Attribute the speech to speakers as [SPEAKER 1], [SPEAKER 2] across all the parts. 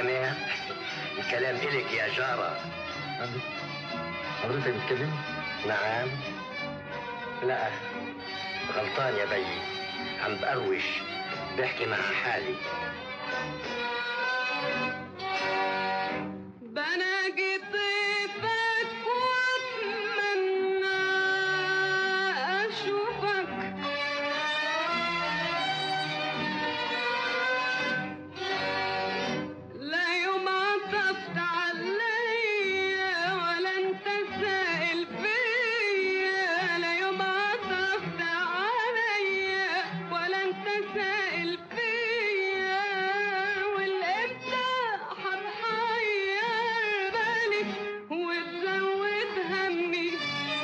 [SPEAKER 1] سامع الكلام إلك يا جارة
[SPEAKER 2] حضرتك بتكلمني؟
[SPEAKER 1] نعم لا غلطان يا بيي عم بقروش بحكي مع حالي
[SPEAKER 3] بناجي طيفك واتمنى اشوفك لا يوم عطفت عليا ولا انت سائل فيا لا يوم عطفت عليا ولا انت سائل فيا والامتى هتحير بالي وتزود همي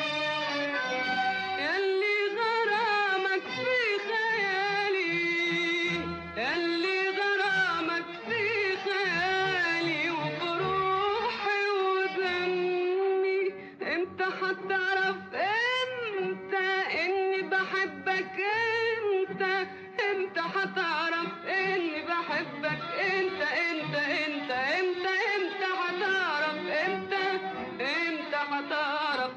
[SPEAKER 3] ياللي غرامك في خيالي ياللي غرامك في خيالي وبروحي ودمي امتى هتعرف انت اني بحبك انت امتى هتعرف اني بحبك انت انت انت امتى امتى هتعرف امتى امتى هتعرف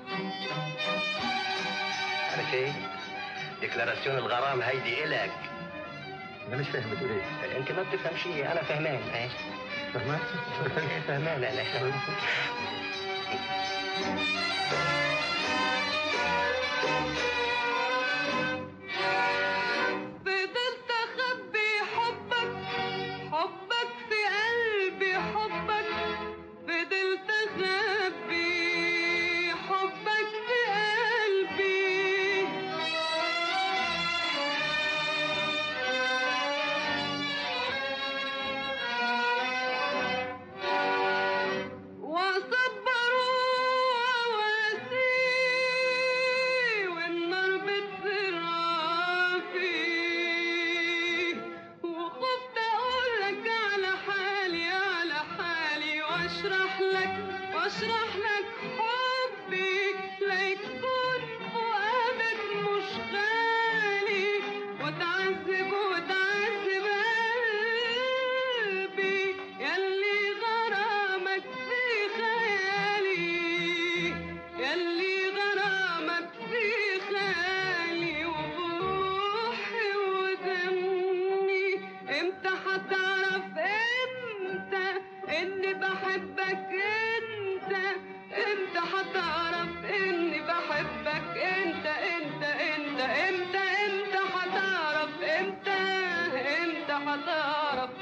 [SPEAKER 1] عارف ايه؟ ديكلاراسيون الغرام هيدي إلك
[SPEAKER 2] انا مش فاهم بتقول ايه
[SPEAKER 1] انت ما بتفهم شيء انا فهمان ايه
[SPEAKER 2] فاهمك؟
[SPEAKER 1] فهمان انا
[SPEAKER 3] فضلت اخبي حبك حبك في قلبي حبك فضلت اخبي حبك في قلبي واصبر واسي والنار بتصير فيه وخفت اقولك على حالي على حالي واشرح لك واشرح لك حبي ليكون فؤادك مش غالي وتعذب وتعذب قلبي ياللي غرامك في خيالي ياللي غرامك في خيالي وبروحي ودمي امتى هتعرف انت اني بحبك انت امتى هتعرف اني بحبك انت انت انت امتى امتى هتعرف امتى امتى هتعرف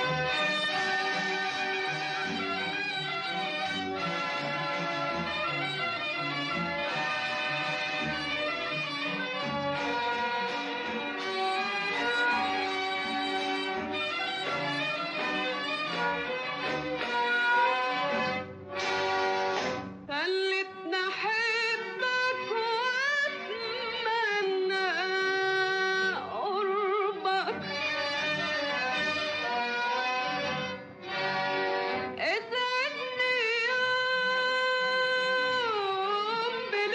[SPEAKER 3] خلتني احبك واتمنى قربك اسعدني يوم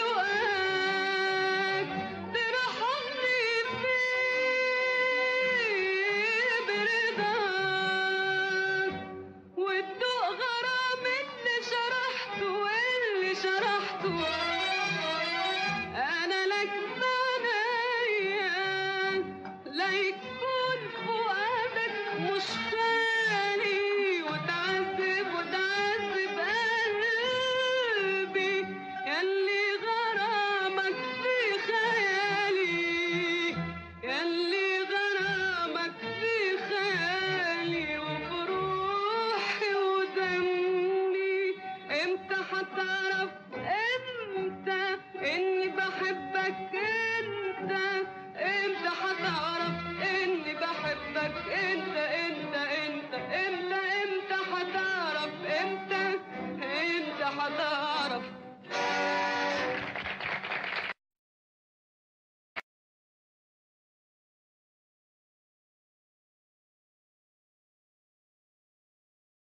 [SPEAKER 3] بلقاك ترحمني فيه برضاك وتدوق غرام اللي شرحته واللي شرحته انا لك ثنايا لا يكون فؤادك مش خالي وتعذب وتعذب قلبي ياللي غرامك في خيالي ياللي غرامك في خيالي وبروحي ودمي امتى هتعرف امتى اني بحبك انت امتى هتعرف اني بحبك انت انت انت امتى امتى هتعرف امتى امتى هتعرف